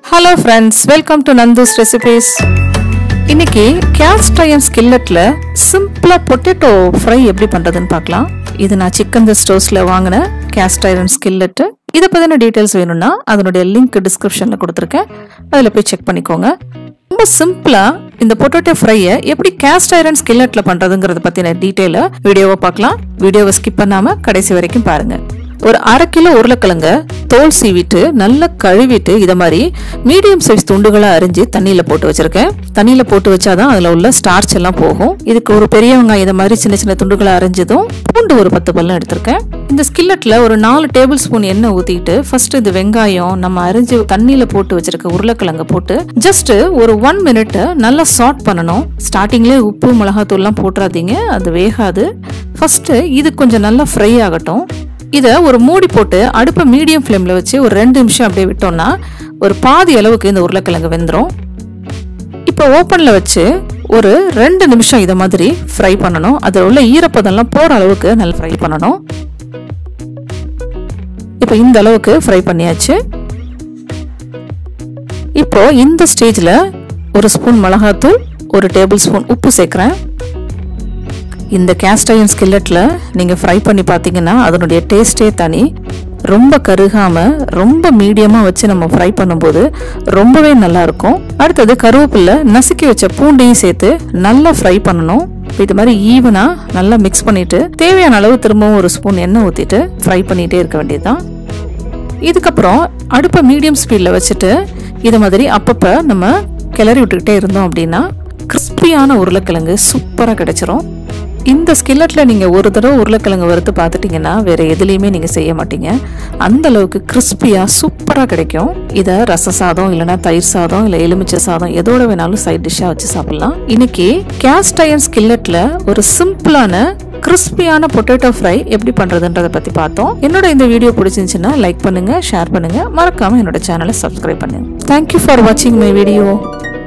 hello friends welcome to Nandhu's recipes இன்னைக்கு cast iron ஸ்கில்லட்டில் சிம்பிளாக பொட்டேட்டோ ஃப்ரை எப்படி பண்ணுறதுன்னு பார்க்கலாம் இது நான் சிக்கன் த ஸ்டோர்ஸில் வாங்கின கேஸ்ட் ஐரன் ஸ்கில்லட்டு இதை பற்றின டீட்டெயில்ஸ் வேணும்னா அதனுடைய லிங்க் டிஸ்கிரிப்ஷனில் கொடுத்துருக்கேன் அதில் போய் செக் பண்ணிக்கோங்க ரொம்ப சிம்பிளாக இந்த பொட்டேட்டோ ஃப்ரையை எப்படி கேஸ்ட் ஐரன் ஸ்கில்லட்டில் பண்ணுறதுங்கிறத பற்றின டீட்டெயிலை வீடியோவை பார்க்கலாம் வீடியோவை ஸ்கிப் பண்ணாமல் கடைசி வரைக்கும் பாருங்கள் ஒரு அரை கிலோ உருளைக்கிழங்க தோல் சீவிட்டு நல்லா கழுவிட்டு இதை மாதிரி மீடியம் சைஸ் துண்டுகளை அரிஞ்சு தண்ணியில் போட்டு வச்சிருக்கேன் தண்ணியில் போட்டு வச்சாதான் அதில் உள்ள ஸ்டார்ச் எல்லாம் போகும் இதுக்கு ஒரு பெரிய வெங்காயம் இதை மாதிரி சின்ன சின்ன துண்டுகளை அரிஞ்சதும் பூண்டு ஒரு பத்து பல்லம் எடுத்திருக்கேன் இந்த ஸ்கில்லட்டில் ஒரு நாலு டேபிள் ஸ்பூன் எண்ணெய் ஊற்றிட்டு ஃபர்ஸ்ட் இந்த வெங்காயம் நம்ம அரிஞ்சு தண்ணியில் போட்டு வச்சிருக்க உருளைக்கிழங்க போட்டு ஜஸ்ட் ஒரு ஒன் மினிட் நல்லா சாட் பண்ணணும் ஸ்டார்டிங்லேயே உப்பு மிளகாத்தூள்லாம் போட்டுறாதீங்க அது வேகாது ஃபர்ஸ்ட் இது கொஞ்சம் நல்லா ஃப்ரை ஆகட்டும் இதை ஒரு மூடி போட்டு அடுப்பை மீடியம் ஃப்ளேமில் வச்சு ஒரு ரெண்டு நிமிஷம் அப்படியே விட்டோம்னா ஒரு பாதி அளவுக்கு இந்த உருளைக்கிழங்கு வெந்துடும் இப்போ ஓப்பனில் வச்சு ஒரு ரெண்டு நிமிஷம் இதை மாதிரி ஃப்ரை பண்ணணும் அதில் உள்ள ஈரப்பதம்லாம் போகிற அளவுக்கு நல்லா ஃப்ரை பண்ணணும் இப்போ இந்த அளவுக்கு ஃப்ரை பண்ணியாச்சு இப்போ இந்த ஸ்டேஜில் ஒரு ஸ்பூன் மிளகாத்தூள் ஒரு டேபிள் ஸ்பூன் உப்பு சேர்க்குறேன் இந்த கேஸ்ட் அயன் ஸ்கில்லட்டில் நீங்கள் ஃப்ரை பண்ணி பார்த்தீங்கன்னா அதனுடைய டேஸ்ட்டே தனி ரொம்ப கருகாமல் ரொம்ப மீடியமாக வச்சு நம்ம ஃப்ரை பண்ணும்போது ரொம்பவே நல்லா இருக்கும் அடுத்தது கருவேப்பில்லை நசுக்கி வச்ச பூண்டையும் சேர்த்து நல்லா ஃப்ரை பண்ணணும் இது மாதிரி ஈவனாக நல்லா மிக்ஸ் பண்ணிட்டு தேவையான அளவு திரும்பவும் ஒரு ஸ்பூன் எண்ணெய் ஊற்றிட்டு ஃப்ரை பண்ணிகிட்டே இருக்க வேண்டியதுதான் இதுக்கப்புறம் அடுப்பை மீடியம் ஸ்பீடில் வச்சுட்டு இது மாதிரி அப்பப்போ நம்ம கிளறி விட்டுக்கிட்டே இருந்தோம் அப்படின்னா கிறிஸ்பியான உருளைக்கிழங்கு சூப்பராக கிடைச்சிரும் இந்த ஸ்கில்லட்டில் நீங்கள் ஒரு தடவை உருளைக்கிழங்கு வறுத்து பார்த்துட்டிங்கன்னா வேறு எதுலேயுமே நீங்கள் செய்ய மாட்டீங்க அந்த அளவுக்கு கிறிஸ்பியாக சூப்பராக கிடைக்கும் இதை ரச சாதம் இல்லைனா தயிர் சாதம் இல்லை எலுமிச்சை சாதம் எதோட வேணாலும் சைட் டிஷ்ஷாக வச்சு சாப்பிட்லாம் இன்னைக்கு கேஸ்ட் அயன் ஸ்கில்லட்டில் ஒரு சிம்பிளான கிறிஸ்பியான பொட்டேட்டோ ஃப்ரை எப்படி பண்ணுறதுன்றதை பற்றி பார்த்தோம் என்னோட இந்த வீடியோ பிடிச்சிருந்துச்சுன்னா லைக் பண்ணுங்கள் ஷேர் பண்ணுங்கள் மறக்காமல் என்னோட சேனலை சப்ஸ்கிரைப் பண்ணுங்கள் தேங்க்யூ ஃபார் வாட்சிங் மை வீடியோ